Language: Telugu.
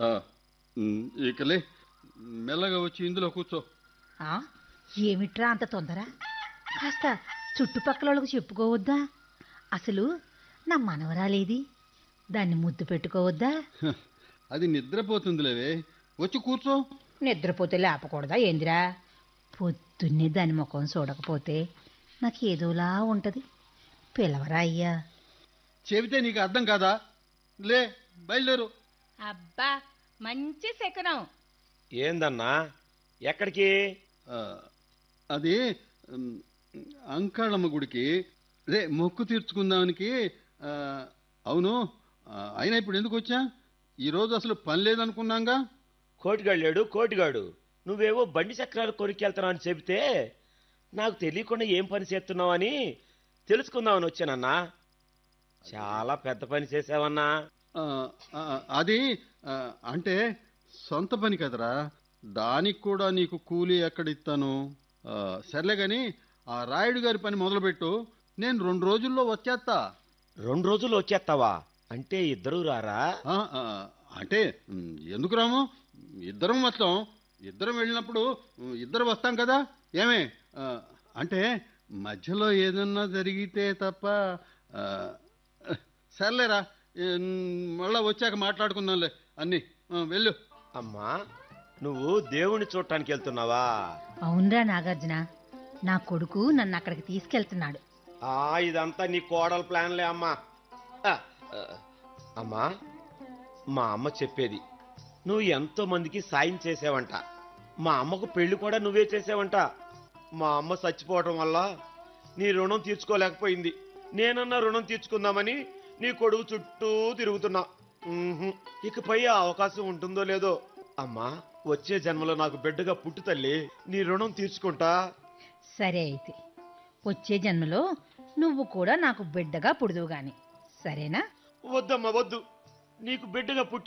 ఆ, ఉమ్, ఇకలే మెల్లగా వచ్చి ఇందులో కూర్చో ఆ? ఏమిట్రా అంత తొందర కాస్త చుట్టుపక్కల వాళ్ళకు చెప్పుకోవద్దా అసలు నా మనవరాలేది దాన్ని ముద్దు పెట్టుకోవద్దా హ, అది నిద్రపోతుందిలేవే వచ్చి కూర్చో నిద్రపోతే లేపకూడదా ఏందిరా పొద్దున్నే దాని ముఖం చూడకపోతే నాకు ఏదోలా ఉంటది పిలవరా అయ్యా చెబితే నీకు అర్థం కాదా లే బయలుదేరు అబ్బా మంచి శకునం ఏందన్నా ఎక్కడికి ఆ, అది ఉమ్, అంకాళమ్మ గుడికి రే మొక్కు తీర్చుకుందానికి ఆ, అవును ఆ, అయినా ఇప్పుడు ఎందుకు వచ్చా ఈరోజు అసలు పని లేదనుకున్నాంగా కోటిగాడు లేడు కోటిగాడు నువ్వేవో బండి చక్రాలు కొరికెళ్తున్నావు అని చెబితే నాకు తెలియకుండా ఏం పని చేస్తున్నావని తెలుసుకుందామని వచ్చానన్నా చాలా పెద్ద పని చేసావన్నా ఆ, ఆ, అది ఆ, అంటే సొంత పని కదరా దానికి కూడా నీకు కూలీ ఎక్కడిస్తాను ఆ, సర్లే గాని ఆ రాయుడు గారి పని మొదలుపెట్టు నేను రెండు రోజుల్లో వచ్చేస్తా రెండు రోజులు వచ్చేస్తావా అంటే ఇద్దరు రారా ఆ, ఆ, అంటే ఉమ్, ఎందుకు రాము ఇద్దరం వస్తాం ఇద్దరం వెళ్ళినప్పుడు ఉమ్, ఇద్దరు వస్తాం కదా ఏమే ఆ, అంటే మధ్యలో ఏదన్నా జరిగితే తప్ప ఆ, సర్లేరా ఏం, మళ్ళా వచ్చాక మాట్లాడుకుందాంలే అన్నీ ఆ, వెళ్ళు అమ్మా నువ్వు దేవుణ్ణి చూడటానికి వెళ్తున్నావా అవునరా నాగార్జున నా కొడుకు నన్ను అక్కడికి తీసుకెళ్తున్నాడు ఆ ఇదంతా నీ కోడల ప్లాన్లే అమ్మా ఆ, ఆ, అమ్మా మా అమ్మ చెప్పేది నువ్వు ఎంతో మందికి సాయం చేసావంట మా అమ్మకు పెళ్లి కూడా నువ్వే చేసావంట మా అమ్మ చచ్చిపోవటం వల్ల నీ రుణం తీర్చుకోలేకపోయింది నేనన్నా రుణం తీర్చుకుందామని నీ కొడుకు చుట్టూ తిరుగుతున్నా ఉహుం. ఇకపై ఆ అవకాశం ఉంటుందో లేదో అమ్మా వచ్చే జన్మలో నాకు బిడ్డగా పుట్టు తల్లి నీ రుణం తీర్చుకుంటా సరే అయితే వచ్చే జన్మలో నువ్వు కూడా నాకు బిడ్డగా పుడుదువు గాని సరేనా వద్దమ్మా వద్దు నీకు బిడ్డగా పుట్టి